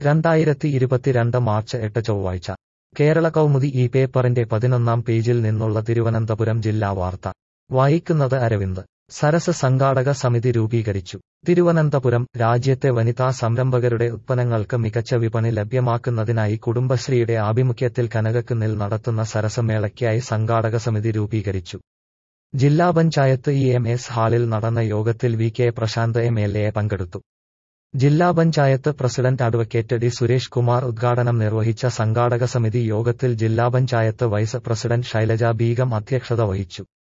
രണ്ടായിരത്തി ഇരുപത്തിരണ്ട് മാർച്ച് എട്ട് ചൊവ്വാഴ്ച കേരള കൗമുദി ഈ പേപ്പറിന്റെ പതിനൊന്നാം പേജിൽ നിന്നുള്ള തിരുവനന്തപുരം ജില്ലാ വാർത്ത വായിക്കുന്നത് അരവിന്ദ് സരസ് സംഘാടക സമിതി രൂപീകരിച്ചു തിരുവനന്തപുരം രാജ്യത്തെ വനിതാ സംരംഭകരുടെ ഉത്പന്നങ്ങൾക്ക് മികച്ച വിപണി ലഭ്യമാക്കുന്നതിനായി കുടുംബശ്രീയുടെ ആഭിമുഖ്യത്തിൽ കനകക്കുന്നിൽ നടത്തുന്ന സരസ് മേളയ്ക്കായി സംഘാടക സമിതി രൂപീകരിച്ചു ജില്ലാ പഞ്ചായത്ത് ഇ എം എസ് ഹാളിൽ നടന്ന യോഗത്തിൽ V K Prashanth M L A പങ്കെടുത്തു ജില്ലാ panchayat president advocate D Suresh Kumar ഉദ്ഘാടനം നിർവഹിച്ച സംഘാടക സമിതി യോഗത്തിൽ ജില്ലാ പഞ്ചായത്ത് വൈസ് പ്രസിഡന്റ് ശൈലജ ബീഗം അധ്യക്ഷത വഹിച്ചു